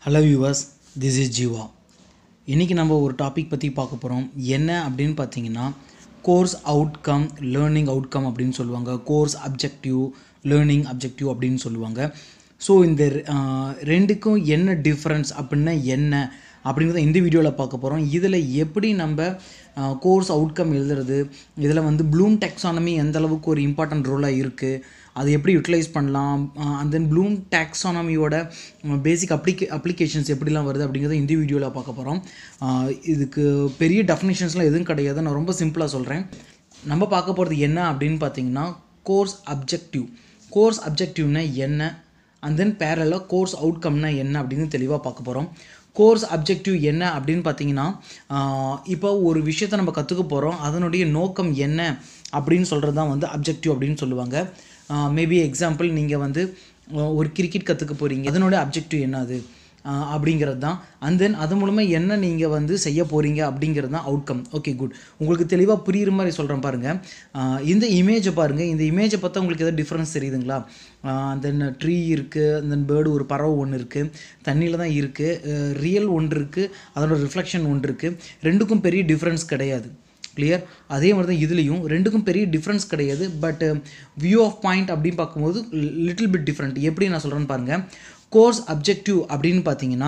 hello viewers this is Jeeva இன்றைக்கி நம்ம ஒரு டாபிக் பற்றி பார்க்க போகிறோம் என்ன அப்படின்னு பார்த்தீங்கன்னா கோர்ஸ் அவுட்கம் லேர்னிங் அவுட்கம் அப்படின்னு சொல்லுவாங்க கோர்ஸ் அப்ஜெக்டிவ் லேர்னிங் அப்ஜெக்டிவ் அப்படின்னு சொல்லுவாங்க ஸோ இந்த அஹ், ரெண்டுக்கும் என்ன டிஃப்ரென்ஸ் அப்படின்னா என்ன அப்படிங்கிறத இந்த வீடியோவில் பார்க்க போகிறோம் இதில் எப்படி நம்ம கோர்ஸ் அவுட்கம் எழுதுறது இதில் வந்து ப்ளூம் டெக்ஸானமி எந்த அளவுக்கு ஒரு இம்பார்ட்டன்ட் ரோலாக இருக்குது அதை எப்படி யூட்டிலைஸ் பண்ணலாம் அண்ட் தென் ப்ளூம் டாக்ஸானமியோட பேசிக் அப்ளிகே அப்ளிகேஷன்ஸ் எப்படிலாம் வருது அப்படிங்கிறத இந்த வீடியோவில் பார்க்க போகிறோம் இதுக்கு பெரிய டெஃபினேஷன்ஸ்லாம் எதுவும் கிடையாது நான் ரொம்ப சிம்பிளாக சொல்கிறேன் நம்ம பார்க்க போகிறது என்ன அப்படின்னு பார்த்தீங்கன்னா கோர்ஸ் அப்ஜெக்டிவ் கோர்ஸ் அப்ஜெக்டிவ்னா என்ன அண்ட் தென் பேரலாக கோர்ஸ் அவுட்கம்னா என்ன அப்படின்னு தெளிவாக பார்க்க போகிறோம் கோர்ஸ் அப்ஜெக்டிவ் என்ன அப்படின்னு பார்த்தீங்கன்னா ஆஹ் இப்போ ஒரு விஷயத்தை நம்ம கற்றுக்க போகிறோம் அதனுடைய நோக்கம் என்ன அப்படின்னு சொல்கிறது தான் வந்து அப்ஜெக்டிவ் அப்படின்னு சொல்லுவாங்க மேபி எக்ஸாம்பிள் நீங்கள் வந்து ஆஹ் ஒரு கிரிக்கெட் கற்றுக்க போகிறீங்க அதனுடைய அப்ஜெக்டிவ் என்னது ஆஹ் அப்படிங்கிறது தான் அண்ட் தென் அது மூலமாக என்ன நீங்கள் வந்து செய்ய போகிறீங்க அப்படிங்கிறது தான் அவுட்கம் ஓகே குட் உங்களுக்கு தெளிவாக புரியுற மாதிரி சொல்கிறேன் பாருங்கள் ஆஹ் இந்த இமேஜை பாருங்கள் இந்த இமேஜை பார்த்தா உங்களுக்கு எதாவது டிஃப்ரென்ஸ் தெரியுதுங்களா தென் ட்ரீ இருக்குது தென் பேர்டு ஒரு பறவை ஒன்று இருக்குது தண்ணியில் தான் இருக்குது ரியல் ஒன்று இருக்குது அதோட ரிஃப்ளெக்ஷன் ஒன்று இருக்குது ரெண்டுக்கும் பெரிய டிஃப்ரென்ஸ் கிடையாது கிளியர் அதே மாதிரி தான் இதுலேயும் ரெண்டுக்கும் பெரிய டிஃப்ரென்ஸ் கிடையாது பட் வியூ ஆஃப் பாயிண்ட் அப்படின்னு பார்க்கும்போது லிட்டில் பிட் டிஃப்ரெண்ட் எப்படி நான் சொல்கிறேன்னு பாருங்கள் கோர்ஸ் அப்ஜெக்டிவ் அப்படின்னு பார்த்தீங்கன்னா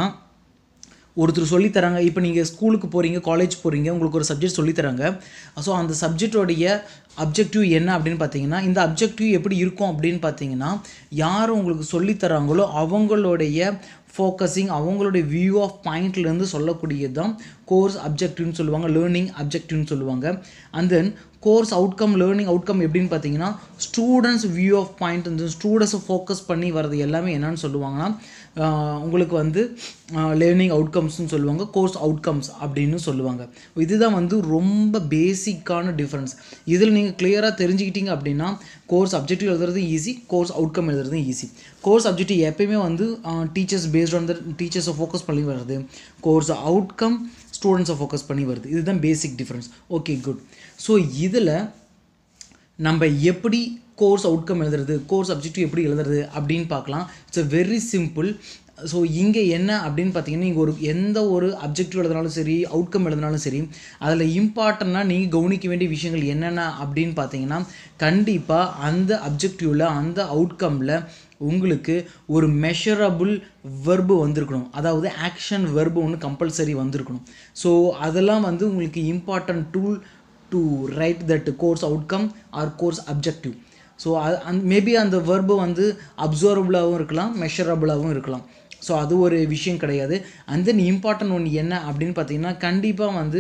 ஒருத்தர் சொல்லித் தராங்க இப்போ நீங்கள் ஸ்கூலுக்கு போகிறீங்க காலேஜ் போகிறீங்க உங்களுக்கு ஒரு சப்ஜெக்ட் சொல்லித் தராங்க ஸோ அந்த சப்ஜெக்டோடைய அப்ஜெக்டிவ் என்ன அப்படின்னு பார்த்தீங்கன்னா இந்த அப்ஜெக்டிவ் எப்படி இருக்கும் அப்படின்னு பார்த்தீங்கன்னா யார் உங்களுக்கு சொல்லித் தராங்களோ அவங்களுடைய ஃபோக்கஸிங் அவங்களுடைய வியூ ஆஃப் பாயிண்ட்லேருந்து சொல்லக்கூடியது தான் கோர்ஸ் அப்ஜெக்டிவ்னு சொல்லுவாங்க லேர்னிங் அப்ஜெக்டிவ்னு சொல்லுவாங்க and then course outcome learning outcome எப்படின்னு பார்த்தீங்கன்னா ஸ்டூடெண்ட்ஸ் வியூ ஆஃப் பாயிண்ட் இந்த ஸ்டூடெண்ட்ஸை ஃபோக்கஸ் பண்ணி வர்றது எல்லாமே என்னன்னு சொல்லுவாங்கன்னா ஆஹ் உங்களுக்கு வந்து லேர்னிங் அவுட்கம்ஸ்னு சொல்லுவாங்க கோர்ஸ் அவுட்கம்ஸ் அப்படின்னு சொல்லுவாங்க இதுதான் வந்து ரொம்ப பேசிக்கான டிஃப்ரென்ஸ் இதில் நீங்கள் கிளியராக தெரிஞ்சுக்கிட்டீங்க அப்படின்னா கோர்ஸ் அப்ஜெக்டிவ் எழுதுறது ஈஸி கோர்ஸ் அவுட்கம் எழுதுறது ஈஸி கோர்ஸ் அப்ஜெக்டிவ் எப்பயுமே வந்து டீச்சர்ஸ் பேஸ்ட் ஆன் த டீச்சர்ஸை ஃபோக்கஸ் பண்ணி வருது கோர்ஸ் அவுட்கம் ஸ்டூடெண்ட்ஸை ஃபோக்கஸ் பண்ணி வருது இதுதான் basic difference okay good so இதில் நம்ம எப்படி கோர்ஸ் அவுட்கம் எழுதுறது கோர்ஸ் அப்ஜெக்டிவ் எப்படி எழுதுறது அப்படின்னு பார்க்கலாம் it's a very simple so இங்கே என்ன அப்படின்னு பார்த்தீங்கன்னா நீங்கள் ஒரு எந்த ஒரு அப்ஜெக்டிவ் எழுதினாலும் சரி அவுட்கம் எழுதினாலும் சரி அதில் இம்பார்ட்டண்ட்டாக நீங்கள் கவனிக்க வேண்டிய விஷயங்கள் என்னென்ன அப்படின்னு பார்த்தீங்கன்னா கண்டிப்பாக அந்த அப்ஜெக்டிவில் அந்த அவுட்கமில் உங்களுக்கு ஒரு மெஷரபிள் வெர்பு வந்திருக்கணும் அதாவது ஆக்ஷன் வெர்பு ஒன்று கம்பல்சரி வந்திருக்கணும் ஸோ அதெல்லாம் வந்து உங்களுக்கு important tool to write that course outcome or course objective so அது அந் மேபி அந்த வெர்பு வந்து அப்சர்வபுளாகவும் இருக்கலாம் மெஷரபுளாகவும் இருக்கலாம் ஸோ அது ஒரு விஷயம் கிடையாது அண்ட் தென் இம்பார்ட்டன்ட் ஒன்று என்ன அப்படின்னு பார்த்தீங்கன்னா கண்டிப்பாக வந்து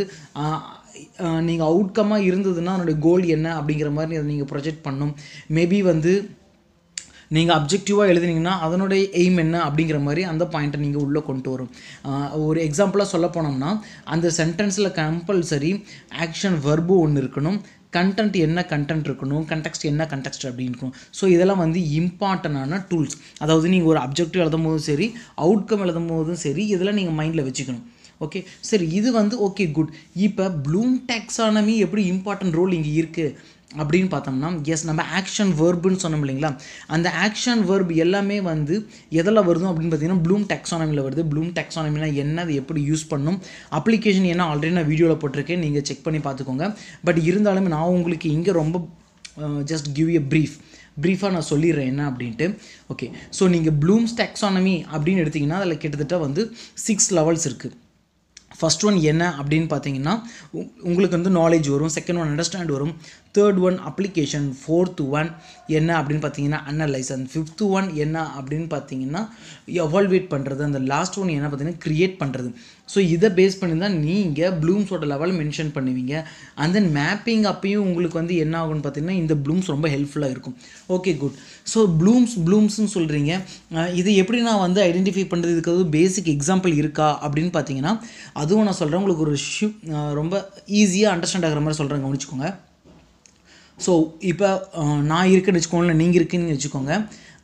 நீங்கள் அவுட்கமாக இருந்ததுன்னா அதனுடைய கோல் என்ன அப்படிங்கிற மாதிரி அதை நீங்கள் ப்ரொஜெக்ட் பண்ணணும் மேபி வந்து நீங்கள் அப்ஜெக்டிவாக எழுதுனீங்கன்னா அதனுடைய எய்ம் என்ன அப்படிங்கிற மாதிரி அந்த பாயிண்ட்டை நீங்கள் உள்ளே கொண்டு வரும் ஆஹ் ஒரு எக்ஸாம்பிளாக சொல்ல போனோம்னா அந்த சென்டென்ஸில் கம்பல்சரி ஆக்ஷன் வெர்பு ஒன்று இருக்கணும் கண்டென்ட் என்ன கண்டென்ட் இருக்கணும் கண்டெக்ஸ்ட் என்ன கண்டெக்ஸ்ட் அப்படின்னு இருக்கணும் ஸோ இதெல்லாம் வந்து இம்பார்ட்டண்டான டூல்ஸ் அதாவது நீங்கள் ஒரு அப்ஜெக்டிவ் எழுதும் போதும் சரி அவுட்கம் எழுதும் போதும் சரி இதெல்லாம் நீங்கள் மைண்டில் வச்சுக்கணும் ஓகே சரி இது வந்து ஓகே குட் இப்போ ப்ளூம் டெக்ஸானமி எப்படி இம்பார்ட்டன்ட் ரோல் இங்கே இருக்குது அப்படின்னு பார்த்தோம்னா எஸ் நம்ம ஆக்ஷன் வேர்புன்னு சொன்னோம் இல்லைங்களா அந்த ஆக்ஷன் வேர்ப் எல்லாமே வந்து எதில் வருதும் அப்படின்னு பார்த்தீங்கன்னா ப்ளூம் டெக்ஸானமியில் வருது ப்ளூம் டெக்ஸானமினா என்ன அது எப்படி யூஸ் பண்ணும் அப்ளிகேஷன் என்ன ஆல்ரெடி நான் வீடியோவில் போட்டிருக்கேன் நீங்கள் செக் பண்ணி பார்த்துக்கோங்க பட் இருந்தாலுமே நான் உங்களுக்கு இங்கே ரொம்ப ஜஸ்ட் கிவ் எ ப்ரீஃப் ப்ரீஃபாக நான் சொல்லிடுறேன் என்ன அப்படின்ட்டு ஓகே ஸோ நீங்கள் ப்ளூம்ஸ் டெக்ஸானமி அப்படின்னு எடுத்திங்கன்னா அதில் கிட்டத்தட்ட வந்து சிக்ஸ் லெவல்ஸ் இருக்குது ஃபர்ஸ்ட் ஒன் என்ன அப்படின்னு பார்த்தீங்கன்னா உ- உங்களுக்கு வந்து நாலேஜ் வரும் செகண்ட் ஒன் அண்டர்ஸ்டாண்ட் வரும் third one application fourth one என்ன அப்படின்னு பார்த்தீங்கன்னா அனலைஸ் அண்ட் ஃபிஃப்த் ஒன் என்ன அப்படின்னு பார்த்தீங்கன்னா எவால்வேட் பண்ணுறது அந்த லாஸ்ட் ஒன் என்ன பார்த்தீங்கன்னா க்ரியேட் பண்ணுறது ஸோ இதை பேஸ் பண்ணி தான் நீங்கள் ப்ளூம்ஸோட லெவல் மென்ஷன் பண்ணுவீங்க அண்ட் தென் மேப்பிங் அப்பயும் உங்களுக்கு வந்து என்ன ஆகும்னு பார்த்தீங்கன்னா இந்த ப்ளூம்ஸ் ரொம்ப ஹெல்ப்ஃபுல்லாக இருக்கும் ஓகே குட் ஸோ ப்ளூம்ஸ் ப்ளூம்ஸ்னு சொல்கிறீங்க இது எப்படி நான் வந்து ஐடென்டிஃபை பண்ணுறது இதுக்கு வந்து பேசிக் எக்ஸாம்பிள் இருக்கா அப்படின்னு பார்த்தீங்கன்னா அதுவும் நான் சொல்கிறேன் உங்களுக்கு ஒரு ஷிப் ரொம்ப ஈஸியாக அண்டர்ஸ்டாண்ட் ஆகிற மாதிரி சொல்கிறேன் கவனிச்சுக்கோங்க ஸோ இப்போ நான் இருக்குன்னு வச்சுக்கோங்களேன் நீங்கள் இருக்குன்னு வச்சுக்கோங்க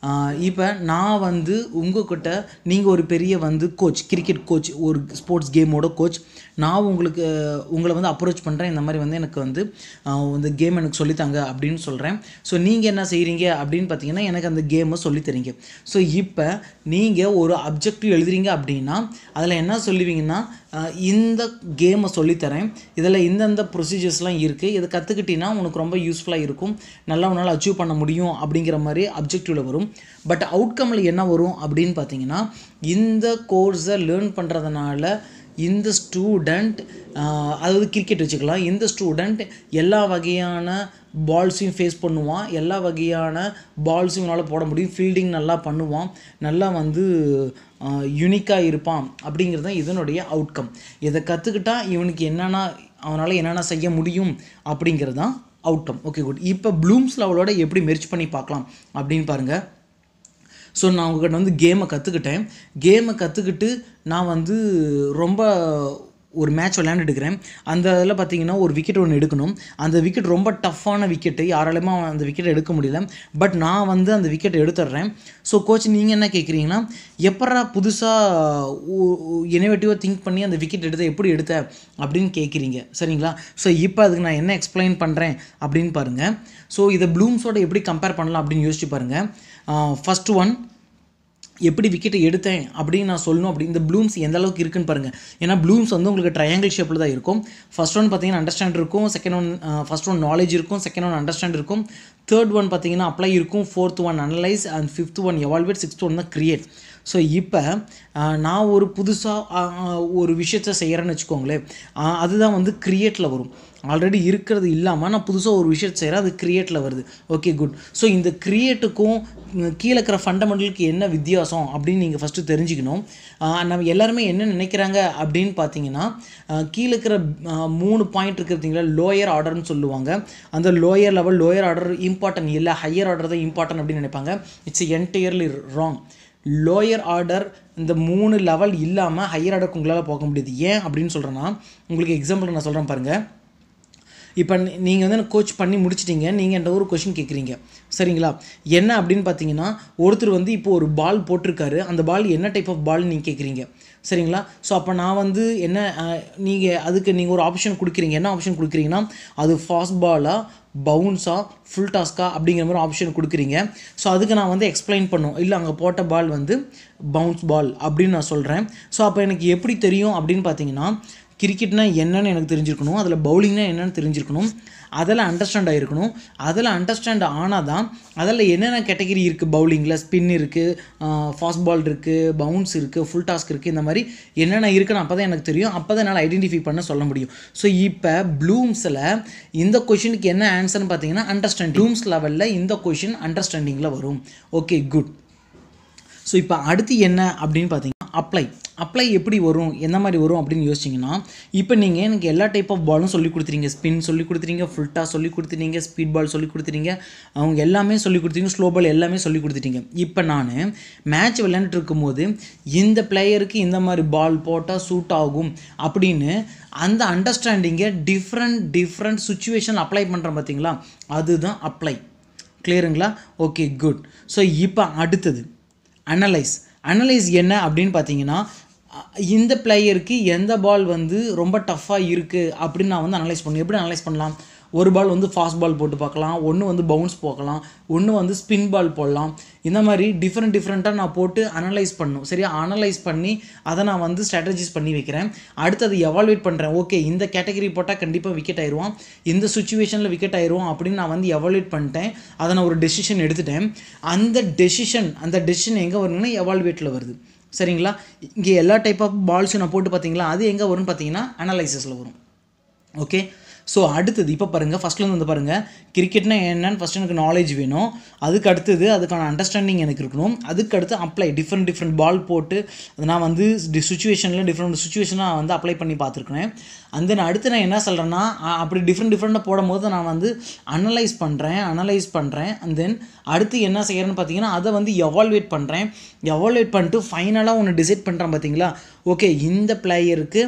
இப்போ நான் வந்து உங்ககிட்ட நீங்கள் ஒரு பெரிய வந்து கோச் கிரிக்கெட் கோச் ஒரு ஸ்போர்ட்ஸ் கேமோட கோச் நான் உங்களுக்கு உங்களை வந்து அப்ரோச் பண்ணுறேன் இந்த மாதிரி வந்து எனக்கு வந்து ஆஹ், இந்த கேம் எனக்கு சொல்லித்தாங்க அப்படின்னு சொல்கிறேன் ஸோ நீங்கள் என்ன செய்கிறீங்க அப்படின்னு பார்த்தீங்கன்னா எனக்கு அந்த கேமை சொல்லித்தரீங்க ஸோ இப்போ நீங்கள் ஒரு அப்ஜெக்டிவ் எழுதுறீங்க அப்படின்னா அதில் என்ன சொல்லுவீங்கன்னா ஆஹ், இந்த கேமை சொல்லித்தரேன் இதில் இந்தந்த ப்ரொசீஜர்ஸ்லாம் இருக்குது இதை கற்றுக்கிட்டீங்கன்னா உனக்கு ரொம்ப யூஸ்ஃபுல்லாக இருக்கும் நல்லா உன்னால் அச்சீவ் பண்ண முடியும் அப்படிங்கிற மாதிரி அப்ஜெக்டிவில் வரும் பட் அவுட்கமில் என்ன வரும் அப்படின்னு பார்த்தீங்கன்னா இந்த கோர்ஸை லேர்ன் பண்ணுறதுனால இந்த ஸ்டூடெண்ட் அதாவது கிரிக்கெட் வச்சுக்கலாம் இந்த ஸ்டூடெண்ட் எல்லா வகையான பால்ஸையும் ஃபேஸ் பண்ணுவான் எல்லா வகையான பால்ஸையும் இவனால் போட முடியும் ஃபீல்டிங் நல்லா பண்ணுவான் நல்லா வந்து யூனிக்காக இருப்பான் அப்படிங்கிறது தான் இதனுடைய அவுட்கம் இதை கற்றுக்கிட்டா இவனுக்கு என்னென்ன அவனால் என்னென்ன செய்ய முடியும் அப்படிங்கிறது தான் அவுட்கம் ஓகே குட் இப்போ ப்ளூம்ஸ் லெவலோட எப்படி மெர்ச் பண்ணி பார்க்கலாம் அப்படின்னு பாருங்கள் ஸோ நான் உங்ககிட்ட வந்து கேமை கற்றுக்கிட்டேன் கேமை கற்றுக்கிட்டு நான் வந்து ரொம்ப ஒரு மேட்ச் விளையாண்டுட்டு இருக்கிறேன் அந்த இதில் பார்த்தீங்கன்னா ஒரு விக்கெட் ஒன்று எடுக்கணும் அந்த விக்கெட் ரொம்ப டஃப்பான விக்கெட்டு யாராலையுமே அந்த விக்கெட் எடுக்க முடியல பட் நான் வந்து அந்த விக்கெட் எடுத்துடுறேன் ஸோ கோச் நீங்கள் என்ன கேட்குறீங்கன்னா எப்படா புதுசாக இனோவேட்டிவாக திங்க் பண்ணி அந்த விக்கெட் எடுத்த எப்படி எடுத்த அப்படின்னு கேட்குறீங்க சரிங்களா ஸோ இப்போ அதுக்கு நான் என்ன எக்ஸ்பிளைன் பண்ணுறேன் அப்படின்னு பாருங்கள் ஸோ இதை ப்ளூம்ஸோட எப்படி கம்பேர் பண்ணலாம் அப்படின்னு யோசிச்சு பாருங்கள் ஃபஸ்ட் ஒன் எப்படி விக்கெட்டை எடுத்தேன் அப்படின்னு நான் சொல்லணும் அப்படி இந்த ப்ளூம்ஸ் எந்த அளவுக்கு இருக்குன்னு பாருங்கள் ஏன்னா ப்ளூம்ஸ் வந்து உங்களுக்கு ட்ரையாங்கிள் ஷேப்பில் தான் இருக்கும் ஃபர்ஸ்ட் ஒன் பார்த்தீங்கன்னா அண்டர்ஸ்டாண்ட் இருக்கும் second one first one knowledge இருக்கும் செகண்ட் ஒன் அண்டர்ஸ்டாண்ட் இருக்கும் தேர்ட் ஒன் பார்த்தீங்கன்னா அப்ளை இருக்கும் fourth one analyse and fifth one evaluate sixth one தான் கிரியேட் ஸோ இப்போ நான் ஒரு புதுசாக ஒரு விஷயத்த செய்கிறேன்னு வச்சுக்கோங்களேன் ஆஹ் அதுதான் வந்து கிரியேட்டில் வரும் ஆல்ரெடி இருக்கிறது இல்லாமல் நான் புதுசாக ஒரு விஷயத்தை செய்கிறேன் அது கிரியேட்டில் வருது ஓகே குட் ஸோ இந்த கிரியேட்டுக்கும் கீழே இருக்கிற ஃபண்டமெண்டலுக்கு என்ன வித்தியாசம் அப்படின்னு நீங்கள் ஃபஸ்ட்டு தெரிஞ்சுக்கணும் ஆஹ் நம்ம எல்லாருமே என்ன நினைக்கிறாங்க அப்படின்னு பார்த்தீங்கன்னா ஆஹ் கீழே இருக்கிற ஆஹ் மூணு பாயிண்ட் இருக்கிறதுங்களா லோயர் ஆர்டர்னு சொல்லுவாங்க அந்த lower level lower order important இல்லை ஹையர் ஆர்டர் தான் இம்பார்ட்டன்ட் அப்படின்னு நினைப்பாங்க it's entirely wrong lower order இந்த மூணு லெவல் இல்லாமல் ஹையர் ஆர்டருக்கு உங்களால் போக முடியாது ஏன் அப்படின்னு சொல்கிறேன்னா உங்களுக்கு எக்ஸாம்பிள் நான் சொல்கிறேன் பாருங்கள் இப்போ நீங்கள் வந்து எனக்கு கோச் பண்ணி முடிச்சிட்டீங்க நீங்கள் என்கிட்ட ஒரு கொஷின் கேட்குறீங்க சரிங்களா என்ன அப்படின்னு பார்த்தீங்கன்னா ஒருத்தர் வந்து இப்போ ஒரு பால் போட்டிருக்காரு அந்த பால் என்ன டைப் ஆஃப் பால் நீங்கள் கேட்குறீங்க சரிங்களா ஸோ அப்போ நான் வந்து என்ன நீங்கள் அதுக்கு நீங்கள் ஒரு ஆப்ஷன் கொடுக்குறீங்க என்ன ஆப்ஷன் கொடுக்குறீங்கன்னா அது ஃபாஸ்ட் பாலா பவுன்ஸா ஃபுல் டாஸ்கா அப்படிங்கிற மாதிரி ஆப்ஷன் கொடுக்குறீங்க ஸோ அதுக்கு நான் வந்து எக்ஸ்பிளைன் பண்ணும் இல்லை அங்கே போட்ட பால் வந்து பவுன்ஸ் பால் அப்படின்னு நான் சொல்கிறேன் ஸோ அப்போ எனக்கு எப்படி தெரியும் அப்படின்னு பார்த்தீங்கன்னா கிரிக்கெட்னா என்னன்னு எனக்கு தெரிஞ்சிருக்கணும் அதில் பவுலிங்னா என்னன்னு தெரிஞ்சிருக்கணும் அதில் அண்டர்ஸ்டாண்ட் ஆகிருக்கணும் அதில் அண்டர்ஸ்டாண்ட் ஆனால் தான் அதில் என்னென்ன கேட்டகரி இருக்குது பவுலிங்கில் ஸ்பின் இருக்குது ஃபாஸ்ட் பால் இருக்குது பவுன்ஸ் இருக்குது ஃபுல் டாஸ்க் இருக்குது இந்த மாதிரி என்னென்ன இருக்குன்னு அப்போ தான் எனக்கு தெரியும் அப்போ தான் என்னால் ஐடென்டிஃபை பண்ண சொல்ல முடியும் ஸோ இப்போ ப்ளூம்ஸில் இந்த கொஷினுக்கு என்ன ஆன்சர்னு பார்த்தீங்கன்னா அண்டர்ஸ்டாண்ட் ப்ளூம்ஸ் லெவலில் இந்த கொஷின் அண்டர்ஸ்டாண்டிங்கில் வரும் ஓகே குட் ஸோ இப்போ அடுத்து என்ன அப்படின்னு பார்த்தீங்கன்னா அப்ளை அப்ளை எப்படி வரும் எந்த மாதிரி வரும் அப்படின்னு யோசிச்சிங்கன்னா இப்போ நீங்கள் எனக்கு எல்லா டைப் ஆஃப் பாலும் சொல்லி கொடுத்துறீங்க ஸ்பின் சொல்லி கொடுத்துறீங்க ஃபுல்ட்டாக சொல்லி கொடுத்துறீங்க ஸ்பீட் பால் சொல்லி கொடுத்துறீங்க அவங்க எல்லாமே சொல்லி கொடுத்தீங்க ஸ்லோ பால் எல்லாமே சொல்லி கொடுத்துட்டீங்க இப்போ நான் மேட்ச் விளையாண்டுட்டு இருக்கும்போது இந்த பிளேயருக்கு இந்த மாதிரி பால் போட்டால் சூட் ஆகும் அப்படின்னு அந்த அண்டர்ஸ்டாண்டிங்கை டிஃப்ரெண்ட் டிஃப்ரெண்ட் சுச்சுவேஷன் அப்ளை பண்ணுறேன் பார்த்தீங்களா அதுதான் அப்ளை கிளியருங்களா ஓகே குட் ஸோ இப்போ அடுத்தது அனலைஸ் அனலைஸ் என்ன அப்படின்னு பார்த்தீங்கன்னா அ- இந்த பிளேயருக்கு எந்த பால் வந்து ரொம்ப டஃப்பாக இருக்குது அப்படின்னு நான் வந்து அனலைஸ் பண்ணுவேன் எப்படி அனலைஸ் பண்ணலாம் ஒரு பால் வந்து ஃபாஸ்ட் பால் போட்டு பார்க்கலாம் ஒன்று வந்து பவுன்ஸ் போக்கலாம் ஒன்று வந்து ஸ்பின் பால் போடலாம் இந்த மாதிரி டிஃப்ரெண்ட் டிஃப்ரெண்ட்டாக நான் போட்டு அனலைஸ் பண்ணும் சரியா அனலைஸ் பண்ணி அதை நான் வந்து ஸ்ட்ராட்டஜிஸ் பண்ணி வைக்கிறேன் அடுத்தது எவால்வேட் பண்ணுறேன் ஓகே இந்த கேட்டகரி போட்டால் கண்டிப்பாக விக்கெட் ஆயிடுவான் இந்த சுச்சுவேஷனில் விக்கெட் ஆயிடுவான் அப்படின்னு நான் வந்து எவால்வேட் பண்ணிட்டேன் அதை நான் ஒரு டெசிஷன் எடுத்துட்டேன் அந்த டெசிஷன் அந்த டெசிஷன் எங்கே வருதுன்னா எவால்வேட்டில் வருது சரிங்களா இங்கே எல்லா டைப் ஆஃப் பால்ஸும் நான் போட்டு பார்த்தீங்களா அது எங்கே வரும்னு பார்த்தீங்கன்னா அனலைசிஸில் வரும் ஓகே ஸோ அடுத்தது இப்போ பாருங்கள் ஃபஸ்ட்லேருந்து வந்து பாருங்கள் கிரிக்கெட்னா என்னன்னு ஃபஸ்ட் எனக்கு நாலேஜ் வேணும் அதுக்கு அடுத்தது அதுக்கான அண்டர்ஸ்டாண்டிங் எனக்கு இருக்கணும் அதுக்கு அடுத்து அப்ளை டிஃப்ரெண்ட் டிஃப்ரெண்ட் பால் போட்டு அதை நான் வந்து சுச்சுவேஷனில் டிஃப்ரெண்ட் சுச்சுவேஷனாக வந்து அப்ளை பண்ணி பார்த்துருக்கேன் அந்த தென் அடுத்து நான் என்ன சொல்கிறேன்னா அப்படி டிஃப்ரெண்ட் டிஃப்ரெண்ட்டாக போடும்போது நான் வந்து அனலைஸ் பண்ணுறேன் அனலைஸ் பண்ணுறேன் அண்ட் தென் அடுத்து என்ன செய்கிறேன்னு பார்த்தீங்கன்னா அதை வந்து எவால்வேட் பண்ணுறேன் எவால்வேட் பண்ணிட்டு ஃபைனலாக ஒன்று டிசைட் பண்ணுறேன் பார்த்தீங்களா ஓகே இந்த பிளேயருக்கு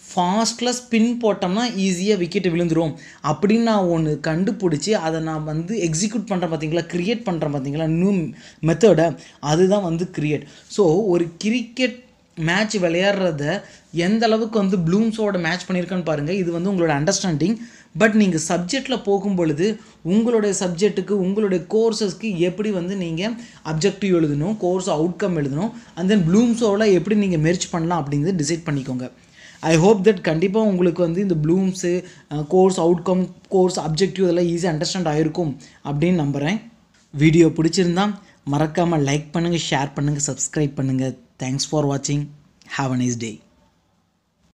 ஃபாஸ்ட்டில் ஸ்பின் போட்டோம்னா ஈஸியாக விக்கெட் விழுந்துரும் அப்படின்னு நான் ஒன்று கண்டுபிடிச்சி அதை நான் வந்து எக்ஸிக்யூட் பண்ணுறேன் பார்த்தீங்களா க்ரியேட் பண்ணுறேன் பார்த்தீங்களா நியூ மெத்தடை அதுதான் வந்து க்ரியேட் ஸோ ஒரு கிரிக்கெட் மேட்ச் விளையாடுறத எந்த அளவுக்கு வந்து ப்ளூம்ஸோட மேட்ச் பண்ணியிருக்கேன்னு பாருங்கள் இது வந்து உங்களோட அண்டர்ஸ்டாண்டிங் பட் நீங்கள் சப்ஜெக்டில் போகும் பொழுது உங்களுடைய சப்ஜெக்ட்டுக்கு உங்களுடைய கோர்சஸ்க்கு எப்படி வந்து நீங்கள் அப்ஜெக்டிவ் எழுதணும் கோர்ஸ் அவுட்கம் எழுதணும் அண்ட் தென் ப்ளூம்ஸோட எப்படி நீங்கள் மெர்ச் பண்ணலாம் அப்படிங்கிறது டிசைட் பண்ணிக்கோங்க ஐ ஹோப் தட் கண்டிப்பாக உங்களுக்கு வந்து இந்த Bloom's course outcome course objective இதெல்லாம் ஈஸியாக அண்டர்ஸ்டாண்ட் ஆகிருக்கும் அப்படின்னு நம்புகிறேன் வீடியோ பிடிச்சிருந்தா மறக்காமல் லைக் பண்ணுங்கள் ஷேர் பண்ணுங்கள் சப்ஸ்கிரைப் பண்ணுங்கள் தேங்க்ஸ் ஃபார் வாட்சிங் ஹாவ் அ நைஸ் டே